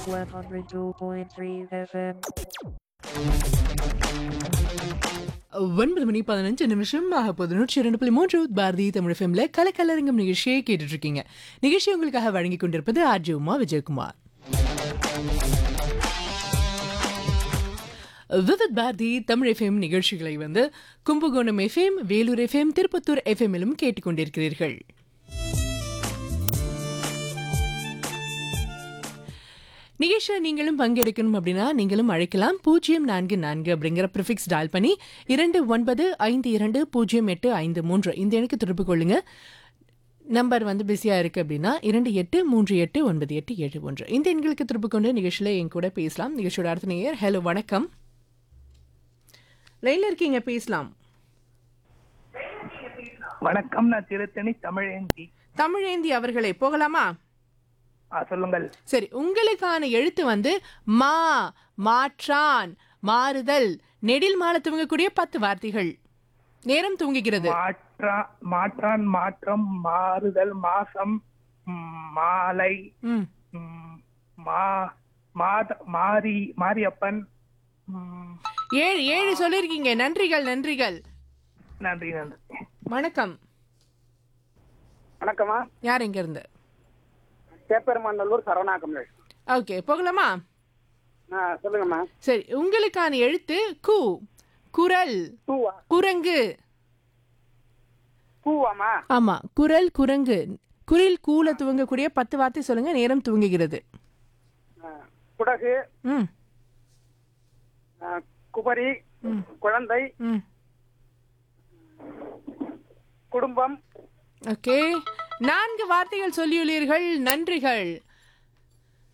102.3 FM. ஒன்பது மணி பதினஞ்சு நிமிஷம் ஆக போது நூற்றி இரண்டு புள்ளி மூன்று பாரதி தமிழ் ஃபெம்ல கலக்கலரங்கம் நிகழ்ச்சியை கேட்டுட்டு இருக்கீங்க நிகழ்ச்சி உங்களுக்காக வழங்கி கொண்டிருப்பது ஆர்ஜி உமா விஜயகுமார் விவித் பாரதி தமிழ் எஃப்எம் நிகழ்ச்சிகளை வந்து கும்பகோணம் எஃப்எம் வேலூர் எஃப்எம் திருப்பத்தூர் எஃப்எம்மிலும் கேட்டுக்கொண்டிருக்கிறீர்கள் நிகழ்ச்சியில் நீங்களும் பங்கெடுக்கணும் அப்படின்னா நீங்களும் அழைக்கலாம் பூஜ்ஜியம் நான்கு நான்கு அப்படிங்கிற ப்ரிஃபிக்ஸ் டயல் பண்ணி இரண்டு ஒன்பது ஐந்து இரண்டு பூஜ்ஜியம் எட்டு ஐந்து மூன்று இந்த எண்ணுக்கு தொடர்பு கொள்ளுங்க நம்பர் வந்து பிஸியாக இருக்குது அப்படின்னா இரண்டு எட்டு மூன்று எட்டு ஒன்பது எட்டு ஏழு ஒன்று இந்த எண்களுக்கு திருப்பு கொண்டு நிகழ்ச்சியில் என் கூட பேசலாம் நிகழ்ச்சியோட அடுத்த நேயர் ஹலோ வணக்கம் லைனில் இருக்கீங்க பேசலாம் வணக்கம் நான் திருத்தணி தமிழேந்தி தமிழேந்தி அவர்களே போகலாமா ஆ, சொல்லுங்கள் சரி உங்களுக்கான எழுத்து வந்து மா மாற்றான் மாறுதல் நெடில் மால துவங்கக்கூடிய பத்து வார்த்தைகள் நேரம் தூங்குகிறது மாற்றா மாற்றான் மாற்றம் மாறுதல் மாசம் ம், மாலை ம் ம், மா மாத மாரி மாரியப்பன் ம், ஏழு ஏழு சொல்லியிருக்கீங்க நன்றிகள் நன்றிகள் நன்றி நன்றி வணக்கம் வணக்கம்மா யார் எங்க இருந்து சேப்பெருமாநல்லூர் சரவணா கமலேஷ் ஓகே போகலாமா ஆ சொல்லுங்கம்மா சரி உங்களுக்கான எழுத்து கு குரல் பூவா குரங்கு பூவாம்மா ஆமா குரல் குரங்கு குரில் கூல துவங்கக்கூடிய பத்து வார்த்தை சொல்லுங்க நேரம் துவங்குகிறது ஆ, குடகு ம் ஆ, குபரி குழந்தை ம் குடும்பம் ஓகே நான்கு வார்த்தைகள் சொல்லியுள்ளீர்கள் நன்றிகள்